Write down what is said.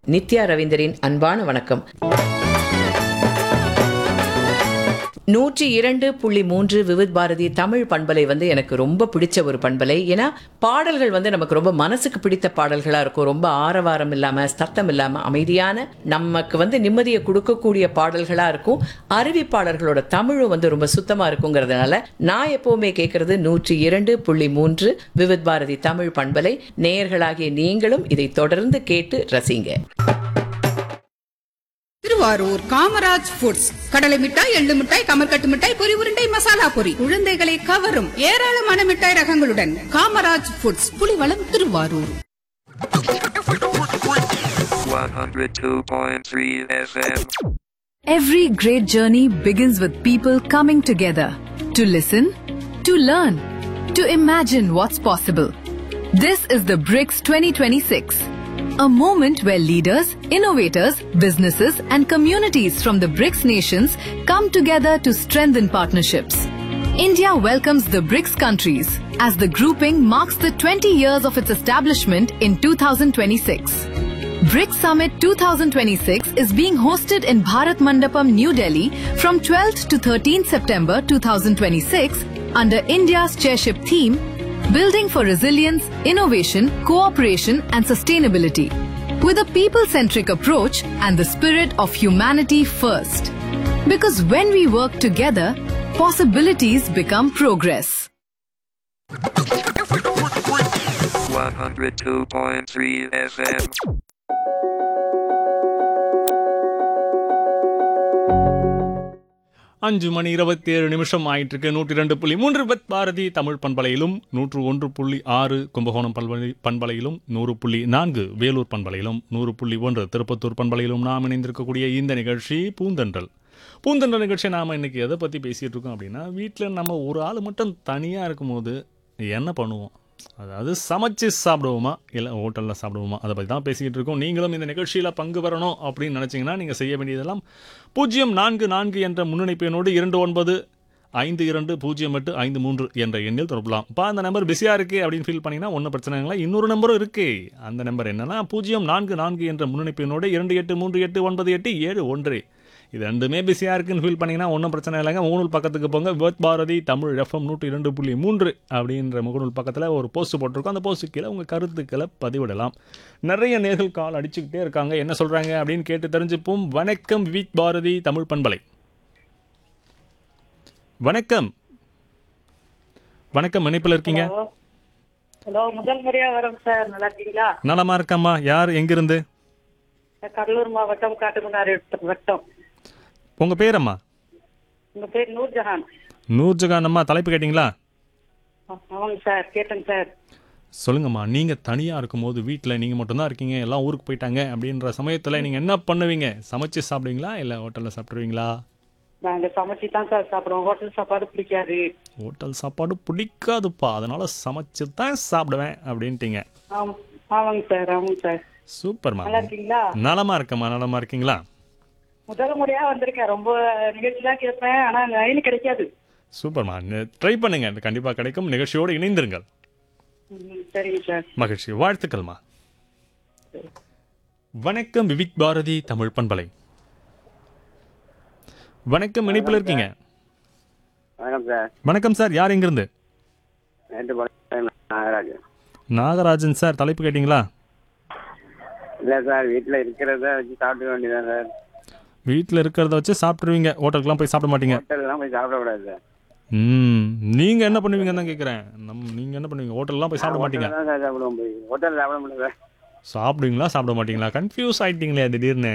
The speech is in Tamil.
நித்யா ரவீந்தரின் அன்பான வணக்கம் நூற்றி இரண்டு புள்ளி மூன்று விவித் பாரதி தமிழ் பண்பலை வந்து எனக்கு ரொம்ப பிடிச்ச ஒரு பண்பலை ஏன்னா பாடல்கள் வந்து நமக்கு ரொம்ப மனசுக்கு பிடித்த பாடல்களா இருக்கும் ரொம்ப ஆரவாரம் இல்லாம சத்தம் இல்லாம அமைதியான நமக்கு வந்து நிம்மதியை கொடுக்கக்கூடிய பாடல்களா இருக்கும் அறிவிப்பாளர்களோட தமிழும் வந்து ரொம்ப சுத்தமா இருக்குங்கிறதுனால நான் எப்பவுமே கேட்கறது நூற்றி இரண்டு புள்ளி மூன்று விவித் பாரதி தமிழ் பண்பலை நேயர்களாகிய நீங்களும் இதை தொடர்ந்து கேட்டு ரசிங்க திருவாரூர் காமராஜ் ஃபுட்ஸ் கடலை மிட்டாய் எள்ளு மிட்டாய் கமர்கட்டு மிட்டாய் பொரி உருண்டை மசாலா பொரி குழந்தைகளை கவரும் ஏராளமான மிட்டாய் ரகங்களுடன் Kamaraj foods Pulivalam Thiruvarur 102.3 FM. Every great journey begins with people coming together to listen, to learn, to imagine what's possible. This is the BRICS 2026, a moment where leaders, innovators, businesses, and communities from the BRICS nations come together to strengthen partnerships. India welcomes the BRICS countries as the grouping marks the 20 years of its establishment in 2026. BRICS Summit 2026 is being hosted in Bharat Mandapam, New Delhi from 12th to 13th September 2026 under India's chairship theme Building for Resilience, Innovation, Cooperation and Sustainability with a people-centric approach and the spirit of humanity first. Because when we work together, possibilities become progress. 102.3 FM. அஞ்சு மணி இருபத்தி ஏழு நிமிஷம் ஆயிட்டு இருக்கு நூற்றி ரெண்டு புள்ளி மூன்று பத் பாரதி தமிழ் பண்பலையிலும் நூற்று ஒன்று புள்ளி ஆறு கும்பகோணம் பல்வழி பண்பலையிலும் நூறு புள்ளி நான்கு வேலூர் பண்பலையிலும் நூறு புள்ளி ஒன்று திருப்பத்தூர் பண்பலையிலும் நாம் இணைந்திருக்கக்கூடிய இந்த நிகழ்ச்சி பூந்தன்றல் பூந்தன்றல் நிகழ்ச்சி நாம் இன்னைக்கு எதை பற்றி பேசிகிட்டு இருக்கோம் அப்படின்னா வீட்டில் நம்ம ஒரு ஆள் மட்டும் தனியாக இருக்கும்போது என்ன பண்ணுவோம் அதாவது சமைச்சு சாப்பிடுவோமா இல்லை ஹோட்டலில் சாப்பிடுவோமா அதை பற்றி தான் பேசிக்கிட்டு இருக்கோம் நீங்களும் இந்த நிகழ்ச்சியில் பங்கு பெறணும் அப்படின்னு நினச்சிங்கன்னா நீங்கள் செய்ய வேண்டியதெல்லாம் பூஜ்ஜியம் நான்கு நான்கு என்ற முன்னணிப்பு எண்ணோடு இரண்டு ஒன்பது ஐந்து இரண்டு பூஜ்ஜியம் எட்டு ஐந்து மூன்று என்ற எண்ணில் தொடரலாம் இப்போ அந்த நம்பர் பிஸியாக இருக்குது அப்படின்னு ஃபீல் பண்ணிங்கன்னா ஒன்றும் பிரச்சனை இல்லை இன்னொரு நம்பரும் இருக்குது அந்த நம்பர் என்னன்னா பூஜ்ஜியம் நான்கு நான்கு என்ற முன்னணிப்பு எண்ணோடு இரண்டு எட்டு மூன்று எட்டு ஒன்பது எட்டு ஏழு ஒன்று இது ரெண்டுமே பிஸியாக இருக்குன்னு ஃபீல் பண்ணிங்கன்னா ஒன்றும் பிரச்சனை இல்லைங்க முகநூல் பக்கத்துக்கு போங்க வேத் பாரதி தமிழ் எஃப்எம் நூற்றி இரண்டு புள்ளி மூன்று அப்படின்ற முகநூல் பக்கத்தில் ஒரு போஸ்ட் போட்டிருக்கோம் அந்த போஸ்ட்டு கீழே உங்கள் கருத்துக்களை பதிவிடலாம் நிறைய நேர்கள் கால் அடிச்சுக்கிட்டே இருக்காங்க என்ன சொல்கிறாங்க அப்படின்னு கேட்டு தெரிஞ்சுப்போம் வணக்கம் வித் பாரதி தமிழ் பண்பலை வணக்கம் வணக்கம் இணைப்பில் இருக்கீங்க ஹலோ முதல் முறையா வரோம் சார் நல்லா இருக்கீங்களா நலமா இருக்கம்மா யார் எங்கிருந்து கடலூர் மாவட்டம் காட்டுமன்னார் வட்டம் உங்கள் பேரம்மா உங்க பேர் நூர்ஜஹான் நூர்ஜகான் அம்மா தலைப்பு கேட்டிங்களா ஆ, ஆமாங்க சார் கேட்டேங்க சார் சொல்லுங்கம்மா நீங்கள் தனியாக இருக்கும்போது வீட்டில் நீங்கள் மட்டும்தான் இருக்கீங்க எல்லாம் ஊருக்கு போயிட்டாங்க அப்படின்ற சமயத்தில் நீங்கள் என்ன பண்ணுவீங்க சமைச்சு சாப்பிடுவீங்களா இல்லை ஹோட்டலில் சாப்பிட்ருவீங்களா நாங்க சமைச்சு தான் சார் சாப்பிடுவோம் ஹோட்டல் சாப்பாடு பிடிக்காது ஹோட்டல் சாப்பாடு பிடிக்காதுப்பா அதனால் சமைச்சு தான் சாப்பிடுவேன் அப்படின்ட்டீங்க ஆம் ஆமாங்க சார் ஆமாங்க சார் சூப்பர்மா நல்லா இருக்கீங்களா நலமா இருக்கம்மா நலமா இருக்கீங்களா முதல் முறையா வந்திருக்கேன் ரொம்ப நிகழ்ச்சி தான் கேட்பேன் ஆனா லைன் கிடைக்காது சூப்பர்மா ட்ரை பண்ணுங்க கண்டிப்பாக கிடைக்கும் நிகழ்ச்சியோடு இணைந்திருங்கள் ம், சரிங்க சார் மகிழ்ச்சி வாழ்த்துக்கள்மா வணக்கம் விவிக் பாரதி தமிழ் பண்பலை வணக்கம் இணைப்பில் இருக்கீங்க வணக்கம் சார் வணக்கம் சார் யார் எங்கிருந்து நேற்று படம் நாகராஜ் நாகராஜன் சார் தலைப்பு கேட்டிங்களா இல்லை சார் வீட்டில் இருக்கிறத வச்சு சாப்பிட்டுக்க வேண்டியதான் சார் வீட்டில் இருக்கிறத வச்சு சாப்பிட்ருவீங்க ஹோட்டலுக்குலாம் போய் சாப்பிட மாட்டீங்க ஹோட்டல்லாம் போய் சாப்பிடக்கூடாது சார் ம் நீங்கள் என்ன பண்ணுவீங்கன்னு தான் கேட்குறேன் நம் நீங்கள் என்ன பண்ணுவீங்க ஹோட்டல்லாம் போய் சாப்பிட மாட்டீங்க ஹோட்டலில் தான் சார் சாப்பிடுவோம் போய் ஹோட்டலில் சாப்பிட முடியல சார் சாப்பிடுவீங்களா சாப்பிட மாட்டீங்களா கன்ஃபியூஸ் ஆயிட்டீங்களே திடீர்னு